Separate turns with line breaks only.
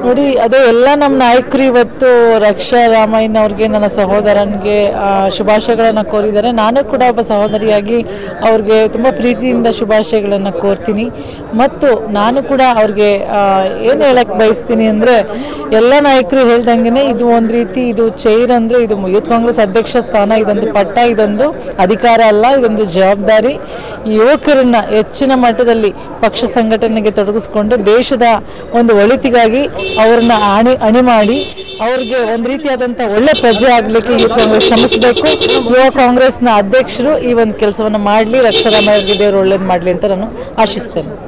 ನೋಡಿ ಅದೇ ಎಲ್ಲ ನಮ್ಮ ನಾಯಕರು ಇವತ್ತು ರಕ್ಷಾ ರಾಮಯ್ಯನ ಅವ್ರಿಗೆ ನನ್ನ ಸಹೋದರನಿಗೆ ಆ, ಶುಭಾಶಯಗಳನ್ನು ಕೋರಿದ್ದಾರೆ ನಾನು ಕೂಡ ಒಬ್ಬ ಸಹೋದರಿಯಾಗಿ ಅವ್ರಿಗೆ ತುಂಬ ಪ್ರೀತಿಯಿಂದ ಶುಭಾಶಯಗಳನ್ನು ಕೋರ್ತೀನಿ ಮತ್ತು ನಾನು ಕೂಡ ಅವ್ರಿಗೆ ಏನು ಹೇಳಕ್ಕೆ ಬಯಸ್ತೀನಿ ಅಂದರೆ ಎಲ್ಲ ನಾಯಕರು ಹೇಳ್ದಂಗೆ ಇದು ಒಂದು ರೀತಿ ಇದು ಚೈರ್ ಅಂದರೆ ಇದು ಯೂತ್ ಕಾಂಗ್ರೆಸ್ ಅಧ್ಯಕ್ಷ ಸ್ಥಾನ ಇದೊಂದು ಪಟ್ಟ ಇದೊಂದು ಅಧಿಕಾರ ಅಲ್ಲ ಇದೊಂದು ಜವಾಬ್ದಾರಿ ಯುವಕರನ್ನ ಹೆಚ್ಚಿನ ಮಟ್ಟದಲ್ಲಿ ಪಕ್ಷ ಸಂಘಟನೆಗೆ ತೊಡಗಿಸ್ಕೊಂಡು ದೇಶದ ಒಂದು ಒಳಿತಿಗಾಗಿ ಅವ್ರನ್ನ ಅಣಿ ಅಣಿ ಮಾಡಿ ಅವ್ರಿಗೆ ಒಂದು ರೀತಿಯಾದಂಥ ಒಳ್ಳೆ ಪ್ರಜೆ ಆಗಲಿಕ್ಕೆ ಯೂತ್ ಕಾಂಗ್ರೆಸ್ ಶ್ರಮಿಸಬೇಕು ಯುವ ಕಾಂಗ್ರೆಸ್ನ ಅಧ್ಯಕ್ಷರು ಈ ಒಂದು ಕೆಲಸವನ್ನು ಮಾಡಲಿ ರಕ್ಷಾರಾಮಯ್ಯ ಅವರಿಗೆ ದೇವರು ಒಳ್ಳೇದು ಮಾಡಲಿ ಅಂತ ನಾನು ಆಶಿಸ್ತೇನೆ